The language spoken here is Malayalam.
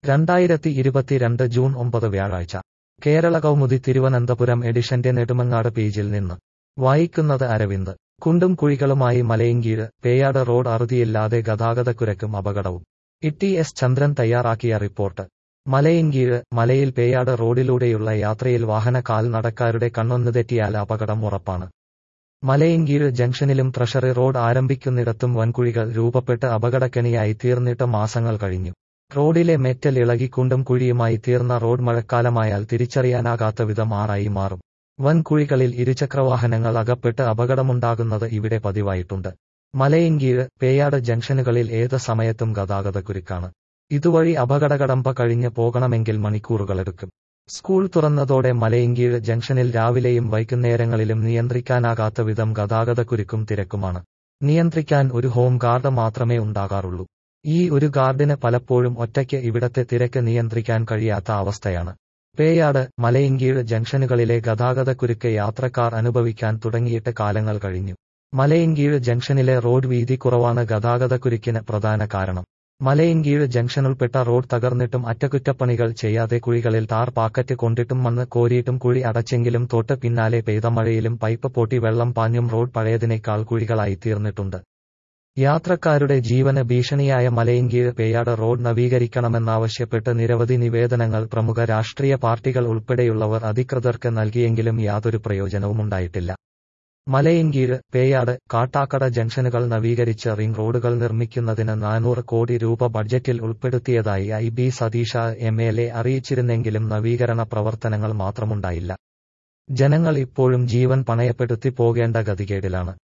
രണ്ടായിരത്തി ഇരുപത്തിരണ്ട് ജൂൺ ഒമ്പത് വ്യാഴാഴ്ച കേരള കൗമുദി തിരുവനന്തപുരം എഡിഷന്റെ നെടുമങ്ങാട് പേജിൽ നിന്ന് വായിക്കുന്നത് അരവിന്ദ് കുണ്ടും കുഴികളുമായി മലയങ്കീഴ് പേയാട് റോഡ് അറുതിയില്ലാതെ ഗതാഗതക്കുരക്കും അപകടവും ഇ എസ് ചന്ദ്രൻ തയ്യാറാക്കിയ റിപ്പോർട്ട് മലയങ്കീഴ് മലയിൽ പേയാട് റോഡിലൂടെയുള്ള യാത്രയിൽ വാഹന കാൽനടക്കാരുടെ കണ്ണൊന്നു തെറ്റിയാൽ അപകടം ഉറപ്പാണ് മലയങ്കീഴ് ജംഗ്ഷനിലും ട്രഷറി റോഡ് ആരംഭിക്കുന്നിടത്തും വൻകുഴികൾ രൂപപ്പെട്ട് അപകടക്കെണിയായി തീർന്നിട്ട് മാസങ്ങൾ കഴിഞ്ഞു റോഡിലെ മെറ്റൽ ഇളകി കുണ്ടും കുഴിയുമായി തീർന്ന റോഡ് മഴക്കാലമായാൽ തിരിച്ചറിയാനാകാത്ത വിധം ആറായി മാറും വൻ കുഴികളിൽ ഇരുചക്രവാഹനങ്ങൾ അകപ്പെട്ട് അപകടമുണ്ടാകുന്നത് ഇവിടെ പതിവായിട്ടുണ്ട് മലയങ്കീഴ് പേയാട് ജംഗ്ഷനുകളിൽ ഏത് സമയത്തും ഗതാഗതക്കുരുക്കാണ് ഇതുവഴി അപകടകടമ്പ കഴിഞ്ഞ് പോകണമെങ്കിൽ മണിക്കൂറുകളെടുക്കും സ്കൂൾ തുറന്നതോടെ മലയങ്കീഴ് ജംഗ്ഷനിൽ രാവിലെയും വൈകുന്നേരങ്ങളിലും നിയന്ത്രിക്കാനാകാത്ത വിധം ഗതാഗതക്കുരുക്കും തിരക്കുമാണ് നിയന്ത്രിക്കാൻ ഒരു ഹോം ഗാർഡ് മാത്രമേ ഉണ്ടാകാറുള്ളൂ ഈ ഒരു ഗാർഡിന് പലപ്പോഴും ഒറ്റയ്ക്ക് ഇവിടത്തെ തിരക്ക് നിയന്ത്രിക്കാൻ കഴിയാത്ത അവസ്ഥയാണ് പേയാട് മലയങ്കീഴ് ജംഗ്ഷനുകളിലെ ഗതാഗതക്കുരുക്ക് യാത്രക്കാർ അനുഭവിക്കാൻ തുടങ്ങിയിട്ട് കാലങ്ങൾ കഴിഞ്ഞു മലയങ്കീഴ് ജംഗ്ഷനിലെ റോഡ് വീതി കുറവാണ് ഗതാഗതക്കുരുക്കിന് പ്രധാന കാരണം മലയങ്കീഴ് ജംഗ്ഷൻ ഉൾപ്പെട്ട റോഡ് തകർന്നിട്ടും അറ്റകുറ്റപ്പണികൾ ചെയ്യാതെ കുഴികളിൽ ടാർ പാക്കറ്റ് കൊണ്ടിട്ടും മണ്ണ് കോരിയിട്ടും കുഴി അടച്ചെങ്കിലും തൊട്ട് പിന്നാലെ പെയ്ത മഴയിലും പൈപ്പ് പൊട്ടി വെള്ളം പാഞ്ഞും റോഡ് പഴയതിനേക്കാൾ കുഴികളായി തീർന്നിട്ടുണ്ട് യാത്രക്കാരുടെ ജീവന് ഭീഷണിയായ മലയങ്കീഴ് പേയാട് റോഡ് നവീകരിക്കണമെന്നാവശ്യപ്പെട്ട് നിരവധി നിവേദനങ്ങൾ പ്രമുഖ രാഷ്ട്രീയ പാർട്ടികൾ ഉൾപ്പെടെയുള്ളവർ അധികൃതർക്ക് നൽകിയെങ്കിലും യാതൊരു പ്രയോജനവുമുണ്ടായിട്ടില്ല മലയങ്കീഴ് പേയാട് കാട്ടാക്കട ജംഗ്ഷനുകൾ നവീകരിച്ച് റിംഗ് റോഡുകൾ നിർമ്മിക്കുന്നതിന് നാനൂറ് കോടി രൂപ ബഡ്ജറ്റിൽ ഉൾപ്പെടുത്തിയതായി I B Satheesh M L A അറിയിച്ചിരുന്നെങ്കിലും നവീകരണ പ്രവർത്തനങ്ങൾ മാത്രമുണ്ടായില്ല ജനങ്ങൾ ഇപ്പോഴും ജീവൻ പണയപ്പെടുത്തി പോകേണ്ട ഗതികേടിലാണ്